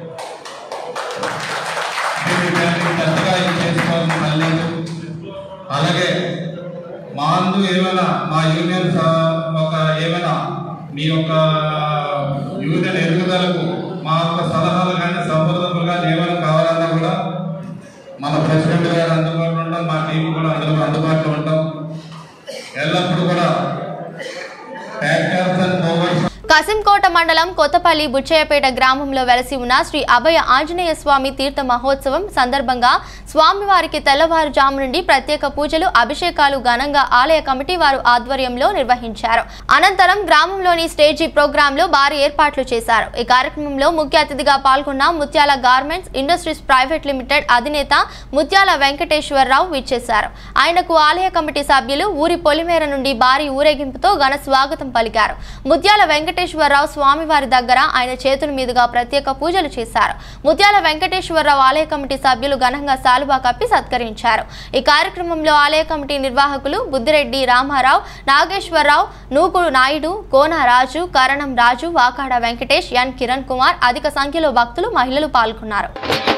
Speaker 8: దీన్ని దాన్ని పెద్దగా ఏం చేసుకోవాల్సిన పని లేదు అలాగే మా అందు ఏమైనా మా యూనియన్ స- ఒక ఏమైనా మీ యొక్క యూనియన్ ఎదుగుదలకు మా యొక్క సలహాలు కానీ సంప్రదములు కానీ ఏమైనా కావాలన్నా కూడా మన ప్రెసిడెంట్ గారు అందుబాటులో ఉంటాం మా టీం కూడా అందులో అందుబాటులో ఉంటాం ఎల్లప్పుడూ కూడా ట్యాక్టర్స్ అండ్ మోవర్స్
Speaker 1: కసింకోట మండలం కొత్తపల్లి బుచ్చయ్యపేట గ్రామంలో వెలసి ఉన్న శ్రీ అభయ ఆంజనేయ స్వామి తీర్థ మహోత్సవం సందర్భంగా స్వామివారికి తెల్లవారుజాము నుండి ప్రత్యేక పూజలు అభిషేకాలు ఘనంగా ఆలయ కమిటీ వారు ఆధ్వర్యంలో నిర్వహించారు అనంతరం గ్రామంలోని స్టేజీ ప్రోగ్రాంలో భారీ ఏర్పాట్లు చేశారు ఈ కార్యక్రమంలో ముఖ్య అతిథిగా పాల్గొన్న ముత్యాల గార్మెంట్స్ ఇండస్ట్రీస్ ప్రైవేట్ లిమిటెడ్ అధినేత ముత్యాల వెంకటేశ్వరరావు విచ్చేశారు ఆయనకు ఆలయ కమిటీ సభ్యులు ఊరి పొలిమేర నుండి భారీ ఊరేగింపుతో ఘన స్వాగతం పలికారు ముత్యాల వెంకటేశ్వరరావు స్వామివారి దగ్గర ఆయన చేతుల మీదుగా ప్రత్యేక పూజలు చేశారు ముత్యాల వెంకటేశ్వరరావు ఆలయ కమిటీ సభ్యులు ఘనంగా సాలుబా కప్పి సత్కరించారు ఈ కార్యక్రమంలో ఆలయ కమిటీ నిర్వాహకులు బుద్దిరెడ్డి రామారావు నాగేశ్వరరావు నూకుడు నాయుడు కోన రాజు కరణం రాజు వాకాడ వెంకటేష్ ఎన్ కిరణ్ కుమార్ అధిక సంఖ్యలో భక్తులు మహిళలు పాల్గొన్నారు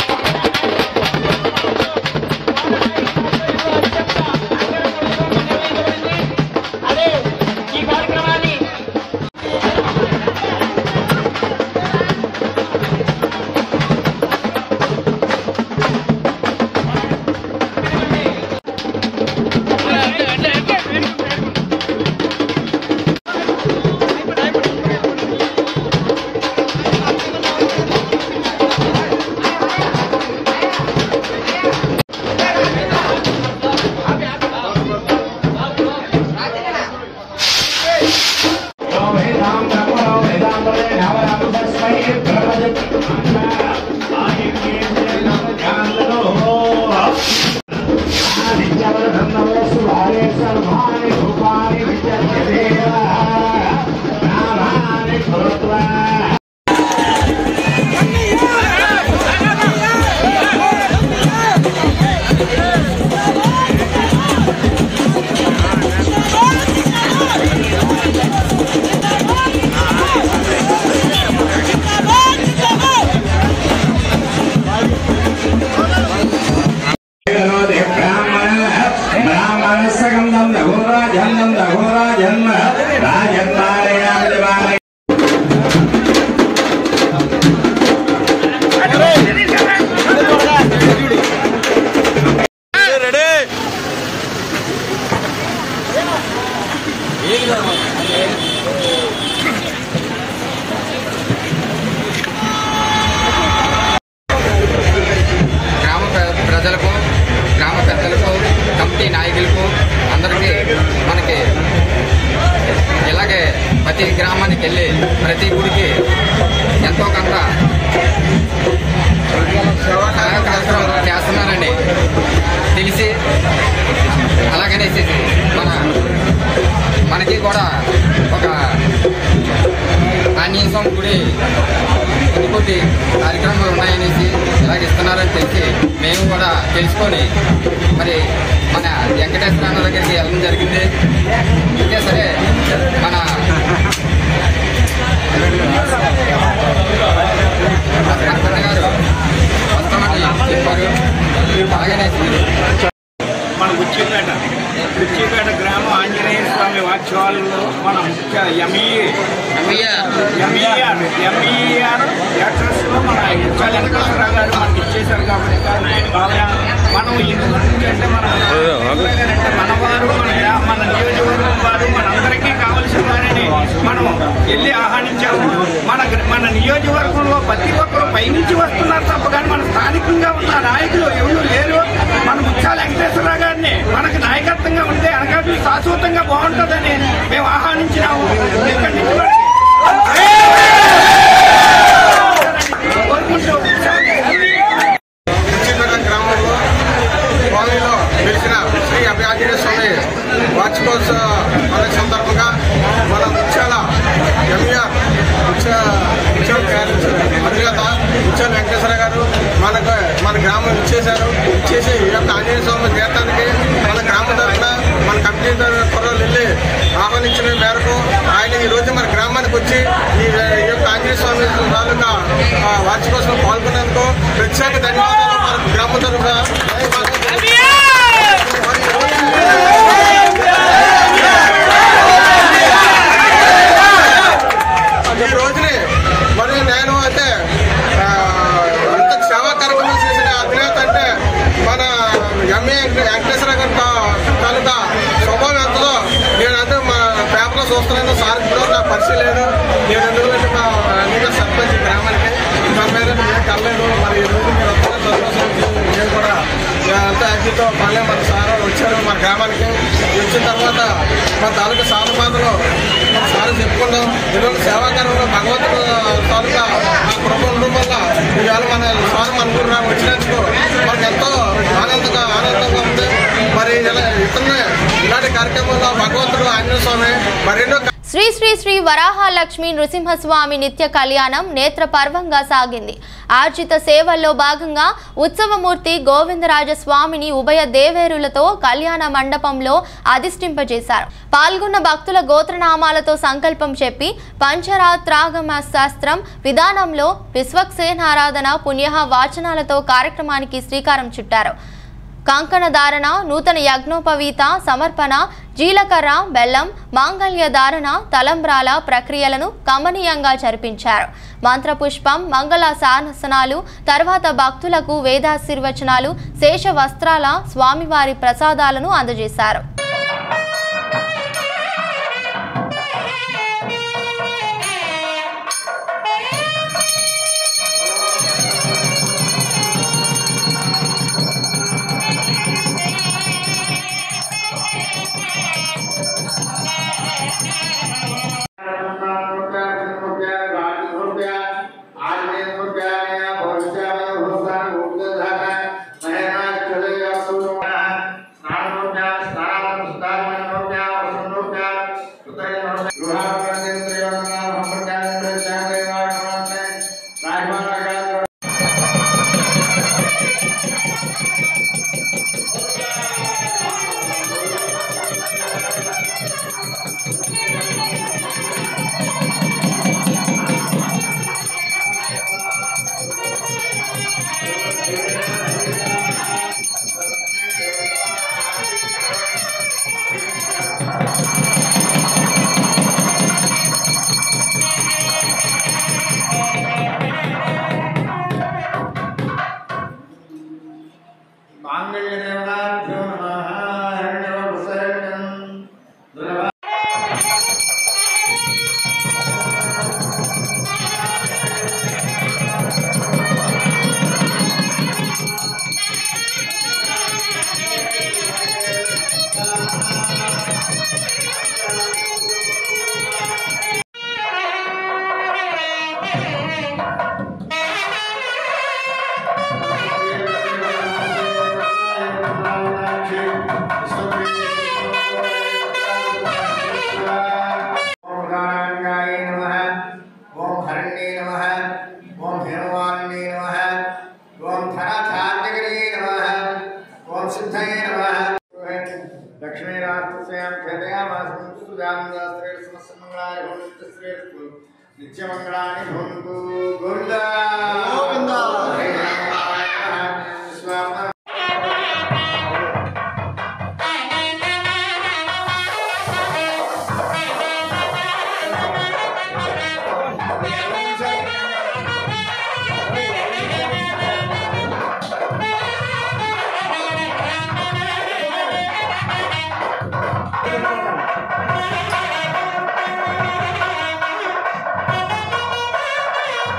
Speaker 10: గ్రామ ప్ర- ప్రజలకు గ్రామ పెద్దలకు కమిటీ నాయకులకు అందరికీ మనకి ఇలాగే ప్రతి గ్రామానికి వెళ్ళి ప్రతి గుడికి ఎంతో కొంత సహకారం చేస్తున్నారండి తెలిసి అలాగనేసి మన మనకి కూడా ఒక ఆంజనేయ స్వామి గుడి కొన్ని కొద్ది కార్యక్రమాలు ఉన్నాయనేసి ఇలాగ ఇస్తున్నారని తెలిసి మేము కూడా తెలుసుకొని మరి మన వెంకటేశ్వర అన్న దగ్గరికి వెళ్ళడం జరిగింది అయితే సరే మన హనుమన్న గారు వస్తామని చెప్పారు అలాగనేసి
Speaker 3: మన బుచ్చిపేట బుచ్చిపేట గ్రామం ఆంజనేయ స్వామి వాక్సవాలలో మన ముఖ్య ఎంఈఏ ఎంఈఆర్ ఎంఈఆర్ యాక్టర్స్లో మన ముఖ్యాల వెంకటేశ్వరరావు గారు మనకి ఇచ్చేశారు కాబట్టి బాగా మనం ఎందుకంటే మన ఎలాగనంటే మన వారు మన గ్రా- మన నియోజకవర్గం వారు మనందరికీ కావలసిన వారిని మనం వెళ్ళి ఆహ్వానించాము మన గ్ర- మన నియోజకవర్గంలో ప్రతి ఒక్కరు పైనుంచి వస్తున్నారు తప్ప కానీ మన స్థానికంగా ఉన్న నాయకులు ఎవరు లేరు మన ముత్యాల వెంకటేశ్వరరావు గారిని మనకు నాయకులు
Speaker 11: శాశ్వతంగా బాగుంటుందని మేము ఆహ్వానించినాము ఇక్కడి నుంచి మరి కోరుకుంటూ
Speaker 12: చిన్నగ గ్రామంలో కాలనీలో వెలిసిన శ్రీ అభయాంజనేయ స్వామి వార్షికోత్సవ పండుగ సందర్భంగా మన ముత్యాల ఎంఈఆర్ ముత్య ముత్యాల అధినేత ముత్యాల వెంకటేశ్వర గారు మనకు మన గ్రామం ఇచ్చేశారు ఇచ్చేసి ఈ యొక్క ఆంజనేయ స్వామి తీర్థానికి మన గ్రామం తరఫున మన కమిటీ కుర్రలు వెళ్ళి ఆహ్వానించిన మేరకు ఆయన ఈ రోజు మన గ్రామానికి వచ్చి ఈ ఈ యొక్క ఆంజనేయ స్వామి తాలూకా ఆ, వార్షికోత్సవం పాల్గొన్నందుకు ప్రత్యేక ధన్యవాదాలు మన గ్రామం తరఫున ఈ రోజుని మరి నేను అయితే ఆ, ఎంత సేవా కార్యక్రమం చేసిన అధినేత అంటే మన ఎంఏ వెంకటేశ్వర గారి తా- తాలూకా స్వభావం ఎంతదో నేను అంటే మా పేపర్లో చూస్తున్నాను సార్ కూడా నా పరిచయం లేదు నేను ఎందుకంటే మా ఎన్నికల సర్పంచ్ గ్రామానికి దాని మీద నేను కలలేదు మరి ఈ రోజు మీరు వస్తున్న సంతోషం నేను కూడా అంతా అగ్గితో మళ్ళీ మన సార్ వచ్చారు మన గ్రామానికి వచ్చిన తర్వాత మన తాలూకా సాధపాతలో మన సార్ చెప్పుకున్నాం ఈరోజు సేవాకారంలో భగవంతుడు తాలూకా ఆ కృప ఉండడం వల్ల ఇవాళ మన సార్ మన ఊరు రా- వచ్చినందుకు మనకు ఎంతో ఆనందంగా ఆనందంగా ఉంది మరి ఇలా ఇతన్ని ఇలాంటి కార్యక్రమంలో భగవంతుడు ఆంజనేయ స్వామి మరెన్నో
Speaker 1: శ్రీ శ్రీ శ్రీ వరాహలక్ష్మి నృసింహస్వామి నిత్య కళ్యాణం నేత్ర పర్వంగా సాగింది ఆర్జిత సేవల్లో భాగంగా ఉత్సవమూర్తి గోవిందరాజ స్వామిని ఉభయ దేవేరులతో కళ్యాణ మండపంలో అధిష్ఠింపజేశారు పాల్గొన్న భక్తుల గోత్రనామాలతో సంకల్పం చెప్పి పంచరాత్రాగమ శాస్త్రం విధానంలో విశ్వక్సేనారాధన పుణ్యహ వాచనాలతో కార్యక్రమానికి శ్రీకారం చుట్టారు కంకణ ధారణ నూతన యజ్ఞోపవీత సమర్పణ జీలకర్ర బెల్లం మాంగళ్య ధారణ తలంబ్రాల ప్రక్రియలను కమనీయంగా జరిపించారు మంత్రపుష్పం మంగళ శాసనాలు తర్వాత భక్తులకు వేదాశీర్వచనాలు శేష వస్త్రాల స్వామివారి ప్రసాదాలను అందజేశారు
Speaker 13: నిత్యమంగళాని భవంతు గోవింద గోవింద స్వామి
Speaker 14: Thank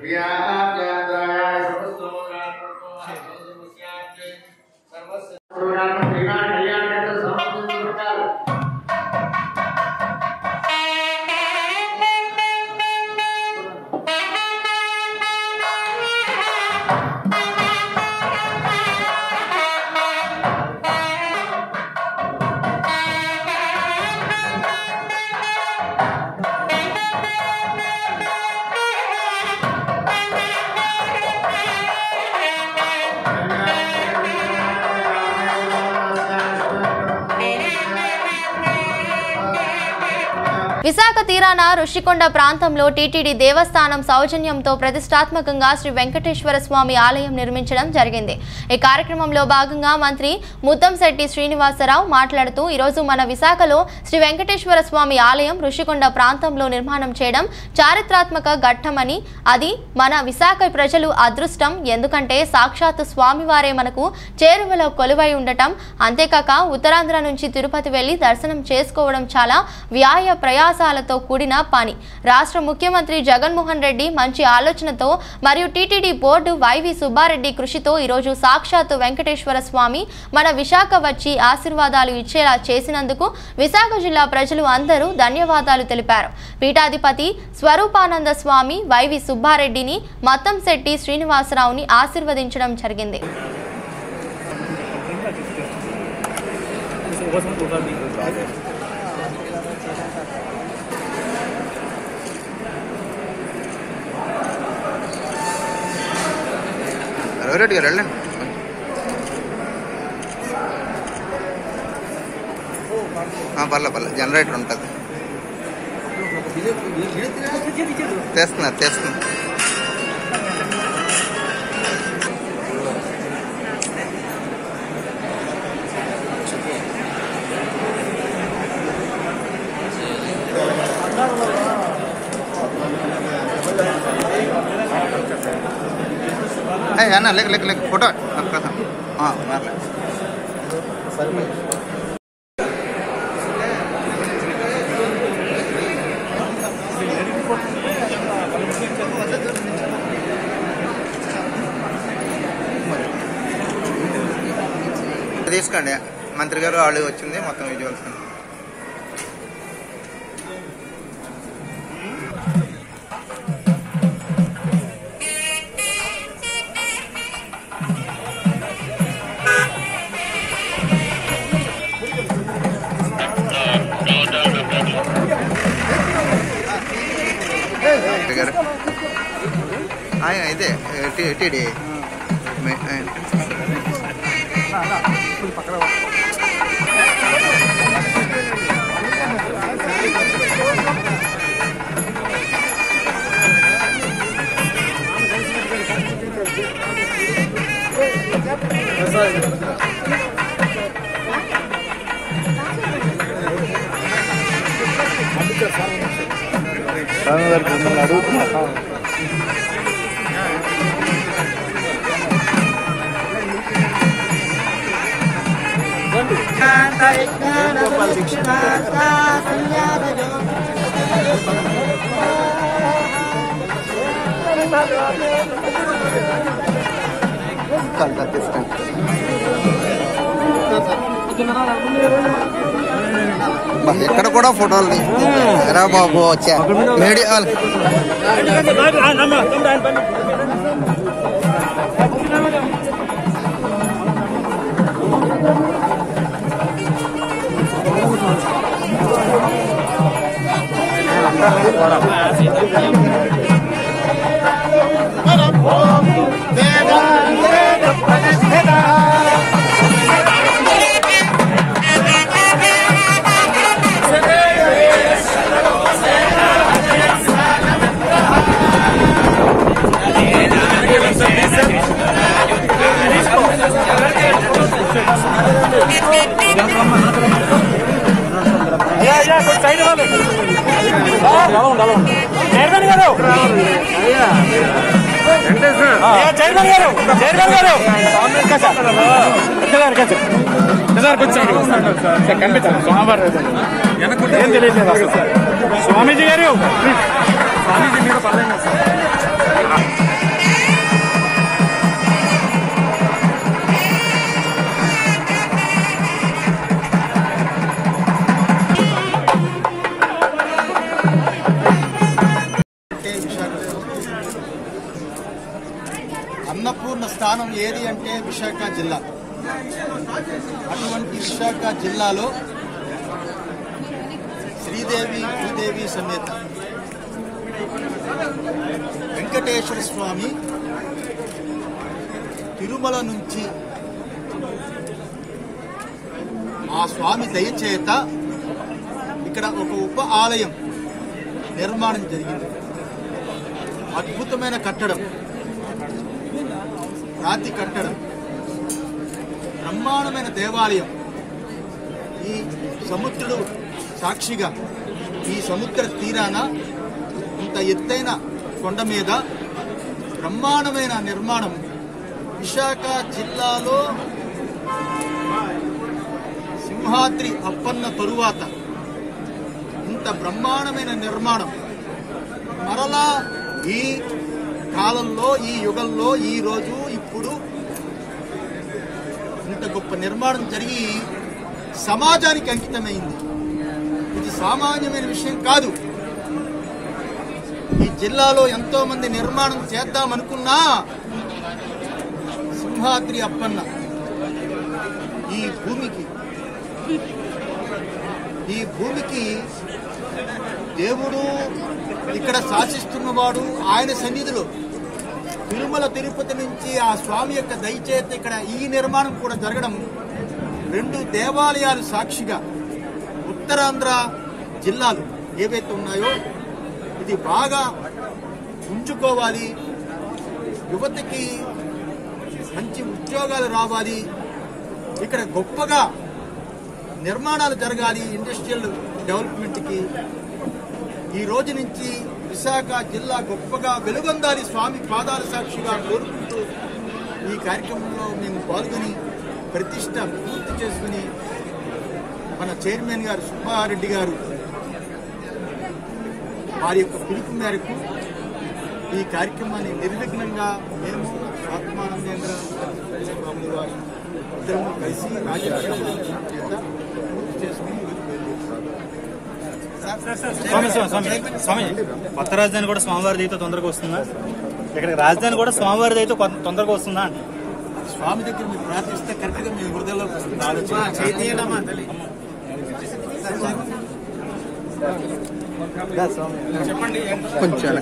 Speaker 1: విశాఖ తీరాన ఋషికొండ ప్రాంతంలో టీటీడీ దేవస్థానం సౌజన్యంతో ప్రతిష్టాత్మకంగా శ్రీ వెంకటేశ్వర స్వామి ఆలయం నిర్మించడం జరిగింది ఈ కార్యక్రమంలో భాగంగా మంత్రి ముద్దంశెట్టి శ్రీనివాసరావు మాట్లాడుతూ ఈరోజు మన విశాఖలో శ్రీ వెంకటేశ్వర స్వామి ఆలయం ఋషికొండ ప్రాంతంలో నిర్మాణం చేయడం చారిత్రాత్మక ఘట్టమని అది మన విశాఖ ప్రజలు అదృష్టం ఎందుకంటే సాక్షాత్తు స్వామివారే మనకు చేరువలో కొలువై ఉండటం అంతేకాక ఉత్తరాంధ్ర నుంచి తిరుపతి వెళ్లి దర్శనం చేసుకోవడం చాలా వ్యాయ ప్రయాసాలతో కూడిన పని రాష్ట్ర ముఖ్యమంత్రి జగన్మోహన్ రెడ్డి మంచి ఆలోచనతో మరియు టీటీడీ బోర్డు వైవి సుబ్బారెడ్డి కృషితో ఈరోజు సాక్షాత్తు వెంకటేశ్వర స్వామి మన విశాఖ వచ్చి ఆశీర్వాదాలు ఇచ్చేలా చేసినందుకు విశాఖ జిల్లా ప్రజలు అందరూ ధన్యవాదాలు తెలిపారు పీఠాధిపతి స్వరూపానంద స్వామి వైవి సుబ్బారెడ్డిని మత్తంశెట్టి శ్రీనివాసరావుని ఆశీర్వదించడం జరిగింది
Speaker 14: రవిరెడ్డి గారు వెళ్ళండి ఆ, పర్లే పర్లే జనరేటర్ ఉంటుంది తెస్తున్నారు తెస్తున్నారు ఏ, అన్న లెక్క లెక్క లెక్క ఫోటో కదా మారలే తీసుకోండి మంత్రి గారు వాళ్ళు వచ్చింది మొత్తం విజువల్స్ మంత్రి గారు ఆయన ఇదే టీ- టీడీ మే- ఆయన. కాదు, కాదు, తీసుకోండి. బా, ఎక్కడ కూడా ఫోటోలు తీ- ఎరా బాబు వచ్చా మీడియా వాళ్ళు-
Speaker 11: చైర్మన్ గారు చైర్మన్ గారు చైర్మన్ గారు కనిపించాలి స్వామివారు ఏం తెలియలేదు అసలు. స్వామీజీ గారు స్వామీజీ మీద పర్లేదు
Speaker 15: అన్నపూర్ణ స్థానం ఏది అంటే విశాఖ జిల్లా అటువంటి విశాఖ జిల్లాలో శ్రీదేవి భూదేవి సమేత వెంకటేశ్వర స్వామి తిరుమల నుంచి ఆ స్వామి దయచేత ఇక్కడ ఒక ఉప ఆలయం నిర్మాణం జరిగింది అద్భుతమైన కట్టడం రాతి కట్టడం బ్రహ్మాండమైన దేవాలయం ఈ సముద్రుడు సాక్షిగా ఈ సముద్ర తీరాన ఇంత ఎత్తైన కొండ మీద బ్రహ్మాండమైన నిర్మాణం విశాఖ జిల్లాలో సింహాద్రి అప్పన్న తరువాత ఇంత బ్రహ్మాండమైన నిర్మాణం మరలా ఈ కాలంలో ఈ యుగంలో ఈ రోజు ఇప్పుడు ఇంత గొప్ప నిర్మాణం జరిగి సమాజానికి అంకితమైంది ఇది సామాన్యమైన విషయం కాదు ఈ జిల్లాలో ఎంతో మంది నిర్మాణం చేద్దామనుకున్నా సింహాద్రి అప్పన్న ఈ భూమికి ఈ భూమికి దేవుడు ఇక్కడ శాసిస్తున్నవాడు ఆయన సన్నిధిలో తిరుమల తిరుపతి నుంచి ఆ స్వామి యొక్క దయచేత ఇక్కడ ఈ నిర్మాణం కూడా జరగడం రెండు దేవాలయాలు సాక్షిగా ఉత్తరాంధ్ర జిల్లాలు ఏవైతే ఉన్నాయో ఇది బాగా ఉంచుకోవాలి యువతకి మంచి ఉద్యోగాలు రావాలి ఇక్కడ గొప్పగా నిర్మాణాలు జరగాలి ఇండస్ట్రియల్ డెవలప్మెంట్కి ఈ రోజు నుంచి విశాఖ జిల్లా గొప్పగా వెలుగొందాలి స్వామి పాదాల సాక్షిగా కోరుకుంటూ ఈ కార్యక్రమంలో మేము పాల్గొని ప్రతిష్ట పూర్తి చేసుకుని మన చైర్మన్ గారు సుబ్బారెడ్డి గారు వారి యొక్క పిలుపు మేరకు ఈ కార్యక్రమాన్ని నిర్విఘ్నంగా మేము ఆత్మానందేంద్ర స్వామి వారు ఇద్దరము కలిసి రాజకీయ చేత పూర్తి చేసుకుని
Speaker 16: స్వామి స్వామి స్వామి స్వామి కొత్త రాజధాని కూడా స్వామివారి అయితే తొందరగా వస్తుందా ఇక్కడ రాజధాని కూడా స్వామివారి అయితే కొత్త- తొందరగా వస్తుందా అంటే
Speaker 15: స్వామి దగ్గర మీరు ప్రార్థిస్తే కరెక్ట్ గా మీ హృదయంలో వస్తుంది ఆలోచన
Speaker 16: చెప్పండి
Speaker 15: కొంచెం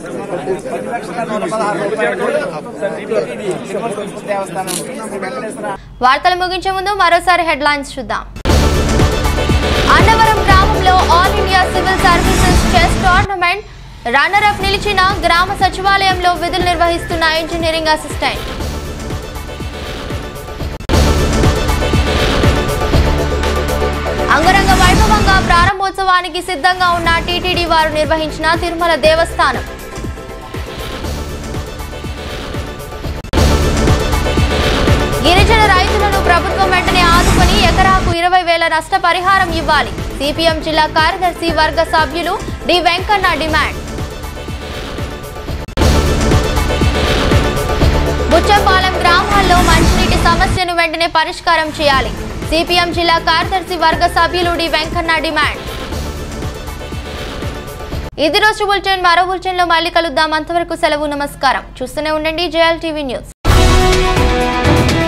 Speaker 1: వార్తలు ముగించే ముందు మరోసారి హెడ్లైన్స్ చూద్దాం అన్నవరం గ్రామంలో all India civil services chess tournament runner up నిలిచిన గ్రామ సచివాలయంలో విధులు నిర్వహిస్తున్న ఇంజనీరింగ్ అసిస్టెంట్ అంగరంగ వైభవంగా ప్రారంభోత్సవానికి సిద్ధంగా ఉన్న టీటీడీ వారు నిర్వహించిన తిరుమల దేవస్థానం గిరిజన రైతులను ప్రభుత్వం వెంటనే ఆదుకొని ఎకరాకు ఇరవై వేల నష్టపరిహారం ఇవ్వాలి సిపిఎం జిల్లా కార్యదర్శి వర్గ సభ్యులు డి వెంకన్న డిమాండ్ బుచ్చపాలెం గ్రామాల్లో మంచినీటి సమస్యను వెంటనే పరిష్కారం చేయాలి సిపిఎం జిల్లా కార్యదర్శి వర్గ సభ్యులు డి వెంకన్న డిమాండ్ ఇది రోజు బులెటిన్ మరో బులెటిన్ లో మళ్ళీ కలుద్దాం అంతవరకు సెలవు నమస్కారం చూస్తూనే ఉండండి జేఎల్ టీవీ న్యూస్